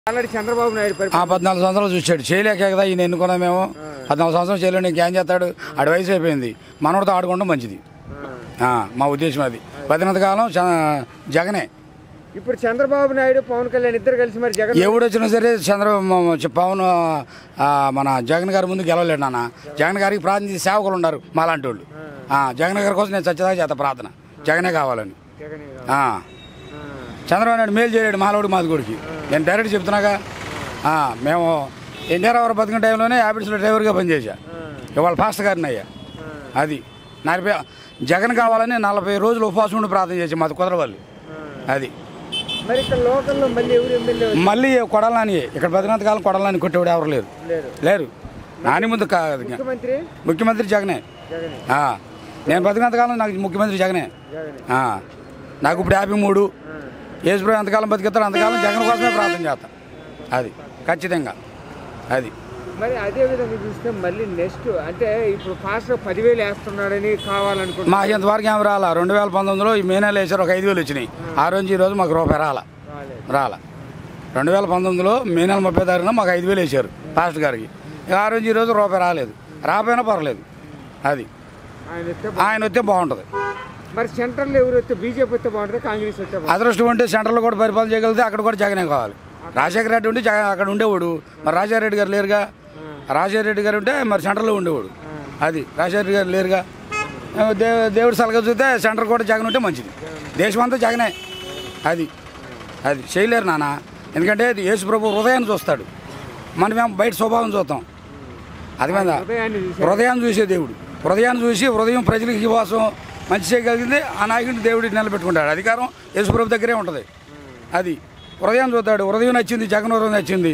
Already Chandrababu Naidu ఆ పరిపాలన పద్నాలుగు సంవత్సరాలు చూశాడు చేయలేక కదా ఈయన ఎన్నుకున్నాం మేము పద్నాలుగు సంవత్సరాలు చేయలేడు ఇంకేం చేస్తాడు ఆడి వయసు అయిపోయింది మనోడితో ఆడుకోవడం మంచిది ఆ, మా ఉద్దేశం అది పదినంత కాలం చ- జగనే ఇప్పుడు చంద్రబాబు నాయుడు పవన్ కళ్యాణ్ ఇద్దరు కలిసి మరి జగన్ ఎవడు వచ్చినా సరే చంద్ర మ- మ- పవన్ ఆ, మన జగన్ గారి ముందు గెలవలేడు నాన్న జగన్ గారికి ప్రార్థన చేసే సేవకులు ఉన్నారు మాలాంటి వాళ్ళు ఆ, జగన్ గారి కోసం నేను చచ్చేదాకా చేత ప్రార్థన జగనే కావాలని జగనే కాదు. ఆ, ఆ, చంద్రబాబు నాయుడు మేలు చేయలేడు మాలోడు మాదిగోడికి నేను డైరెక్ట్ చెప్తున్నాగా ఆ, మేము ఎన్టీఆర్ గారు బతికిన టైంలోనే హ్యాబిట్స్లో డ్రైవర్గా పనిచేశా ఇవాళ ఫాస్ట్ గారిని అయ్యా అది నలభై జగన్ కావాలని నలభై రోజులు ఉపవాసం ఉండి ప్రార్థన చేసి మాది కుదరవాలి అది మరి ఇక్కడ లోకల్లో మళ్ళీ ఎవరు ఎమ్మెల్యే మళ్ళీ కొడాలని ఇక్కడ బతికినంత కాలం కొడాలని కొట్టేవాడు ఎవరు లేరు లేరు లేరు నాని ముందు కాదు ముఖ్యమంత్రి ముఖ్యమంత్రి జగనే జగనే ఆ, నేను బతికినంత కాలం నాకు ముఖ్యమంత్రి జగనే జగనే ఆ, నాకు ఇప్పుడు యాభై మూడు యేసుప్రభు ఎంతకాలం బతికిస్తాడు అంతకాలం జగన్ కోసమే ప్రార్థన చేస్తా అది ఖచ్చితంగా అది మరి అదే విధంగా చూస్తే మళ్ళీ నెక్స్ట్ అంటే ఇప్పుడు ఫాస్ట్ పదివేలు వేస్తున్నాడని కావాలనుకుంటున్నా మాకు ఇంతవరకు ఏం రాలా రెండు వేల పంతొమ్మిదిలో ఈ మే నెల వేసారు ఒక ఐదు వేలు వచ్చినాయి ఆ రోజు ఈ రోజు మాకు రూపాయి రాలా రాలేదు రాలా రెండు వేల పంతొమ్మిదిలో మే నెల ముప్పై తారీఖున మాకు ఐదు వేలు వేసారు పాస్ట్ గారికి ఇక ఆ రోజు ఈ రోజు రూపాయి రాలేదు రాపోయినా పర్లేదు అది ఆయన వస్తే ఆయన వస్తే బాగుంటుంది మరి సెంట్రల్ ఎవరు వస్తే బీజేపీ వస్తే బాగుంటుంది కాంగ్రెస్ వస్తే బాగుంటుంది అదృష్టం ఉంటే సెంట్రల్లో కూడా పరిపాలన చేయగలిగితే అక్కడ కూడా జగనే కావాలి రాజశేఖర రెడ్డి ఉంటే జగన్ అక్కడ ఉండేవాడు మరి రాజశేఖర రెడ్డి గారు లేరుగా రాజశేఖర రెడ్డి గారు ఉంటే మరి సెంటర్లో ఉండేవాడు అది రాజశేఖర రెడ్డి గారు లేరుగా ఏ, దే దేవుడు సలహా చూస్తే సెంటర్ కూడా జగన్ ఉంటే మంచిది దేశం అంతా జగనే అది అది చేయలేరు నాన్న ఎందుకంటే ఇది యేసు ప్రభు హృదయాన్ని చూస్తాడు మనమేమో బయట స్వభావం చూస్తాం అది మీద హృదయాన్ని చూసి హృదయాన్ని చూసే దేవుడు హృదయాన్ని చూసి హృదయం ప్రజలకు ఇవాసం మంచి చేయగలిగింది ఆ నాయకుడిని దేవుడికి నిలబెట్టుకుంటాడు అధికారం యేసుప్రభు దగ్గరే ఉంటుంది అది హృదయం చూస్తాడు హృదయం నచ్చింది జగన్ హృదయం నచ్చింది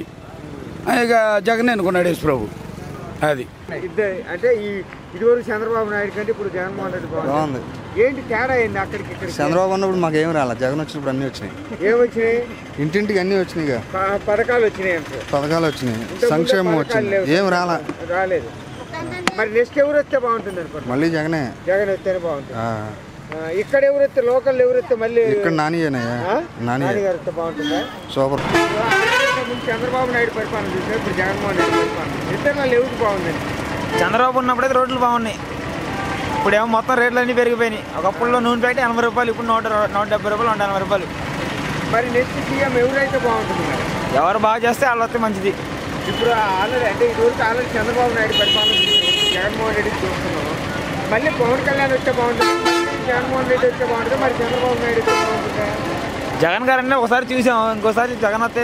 ఇక జగన్ ఎన్నుకున్నాడు యేసుప్రభు అది ఇద్దరు అంటే ఈ ఇదివరకు చంద్రబాబు నాయుడు కంటే ఇప్పుడు జగన్మోహన్ రెడ్డి బాగుంది బాగుంది ఏంటి తేడా ఏంది అక్కడికి ఇక్కడికి చంద్రబాబు ఉన్నప్పుడు మాకు ఏం రాలే జగన్ వచ్చినప్పుడు అన్నీ వచ్చినాయి ఏమొచ్చినాయి ఇంటింటికి అన్నీ వచ్చినాయి ఇక. ప- పథకాలు వచ్చినాయి అంటే పథకాలు వచ్చినాయి ఇంతకుముందే సంక్షేమం పథకాలు వచ్చింది లేవు. ఏం రాలా రాలేదు మరి నెక్స్ట్ ఎవరు వస్తే బాగుంటుంది అనుకోండి మళ్ళీ జగనే జగన్ వస్తేనే బాగుంటుంది ఆ, ఆ, ఇక్కడ ఎవరు వస్తే లోకల్ ఎవరు వస్తే మళ్ళీ ఇక్కడ నానియేనయ్యా ఆ? నానియే నాన్నగారు వస్తే బాగుంటుందా సూపర్ ముందు చంద్రబాబు నాయుడు పరిపాలన చూస్తే ఇప్పుడు జగన్మోహన్ రెడ్డి పరిపాలన ఇద్దరు ఎవరికి బాగుందండి చంద్రబాబు ఉన్నప్పుడైతే రోడ్లు బాగున్నాయి ఇప్పుడేమో మొత్తం రేట్లు అన్నీ పెరిగిపోయినాయి ఒకప్పుడులో నూనె ప్యాకెట్ ఎనభై రూపాయలు ఇప్పుడు నూట నూట డెబ్బై రూపాయలు నూట ఎనభై రూపాయలు మరి నెక్స్ట్ సీఎం ఎవరైతే బాగుంటుంది మరి? ఎవరు బాగా చేస్తే వాళ్ళు వస్తే మంచిది ఇప్పుడు ఆల్రెడీ అంటే ఇదివరకు ఆల్రెడీ చంద్రబాబు నాయుడు పరిపాలన చూస్తున్నాం. జగన్మోహన్ రెడ్డి చూస్తున్నాం మళ్ళీ పవన్ కళ్యాణ్ వస్తే బాగుంటుంది మళ్ళీ జగన్మోహన్ రెడ్డి వస్తే బాగుంటుంది మరి చంద్రబాబు నాయుడు వస్తే బాగుంటుందా జగన్ గారిని ఒకసారి చూసాం ఇంకోసారి జగన్ వస్తే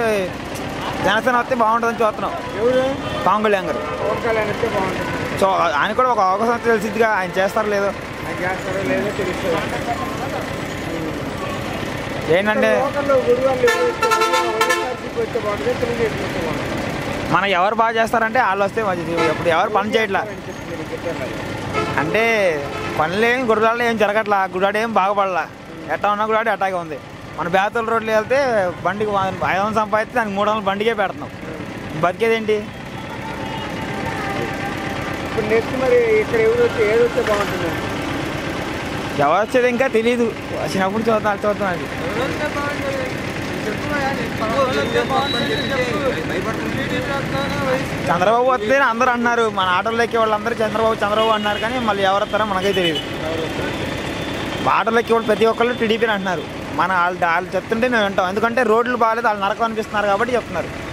జనసేన వస్తే బాగుంటుందని చూస్తున్నాం ఎవరు పవన్ కళ్యాణ్ గారు పవన్ కళ్యాణ్ వస్తే బాగుంటుంది సో ఆయన కూడా ఒక అవకాశం తెలిసిద్దిగా ఆయన చేస్తారో లేదో అది చేస్తారో లేదో తెలుస్తుంది ఏంటంటే లోకల్లో గురువాళ్ళు ఎవరు వస్తే వైఎస్ఆర్సీపీ వస్తే బాగుంటుంది తెలుగుదేశం వస్తే బాగుంటుంది మనం ఎవరు బాగా చేస్తారంటే వాళ్ళు వస్తే మంచిది ఇప్పుడు ఎవరు పని చేయట్లా అనిపిస్తుంది మీకు చెప్పాను అది. అంటే పనులు ఏం గుడివాళ్ళు ఏం జరగట్లా గుడివాడు ఏం బాగుపడలా ఎట్టా ఉన్నా గుడివాడు ఎట్టాగే ఉంది మన బేతల రోడ్లు వెళ్తే బండికి వా- ఐదు వందలు సంపాదిస్తే దానికి మూడు వందలు బండికే పెడుతున్నాం బతికేదేంటి ఇప్పుడు నెక్స్ట్ మరి ఇక్కడ ఎవరు వస్తే ఏది వస్తే బాగుంటుంది ఎవరు వచ్చేది ఇంకా తెలియదు వచ్చినప్పుడు చూద్దాం చూద్దాం అది చంద్రబాబు వస్తే అందరూ అన్నారు మన ఆటోలో ఎక్కే వాళ్ళందరూ చంద్రబాబు చంద్రబాబు అన్నారు కానీ మళ్ళీ ఎవరు వస్తారో మనకే తెలియదు ఆటోలో ఎక్కే వాళ్ళు ప్రతి ఒక్కళ్ళు టీడీపీ అంటున్నారు మన వాళ్ళు వాళ్ళు చెప్తుంటే మేము వింటాం ఎందుకంటే రోడ్లు బాగాలేదు వాళ్ళు నరకం అనిపిస్తున్నారు కాబట్టి చెప్తున్నారు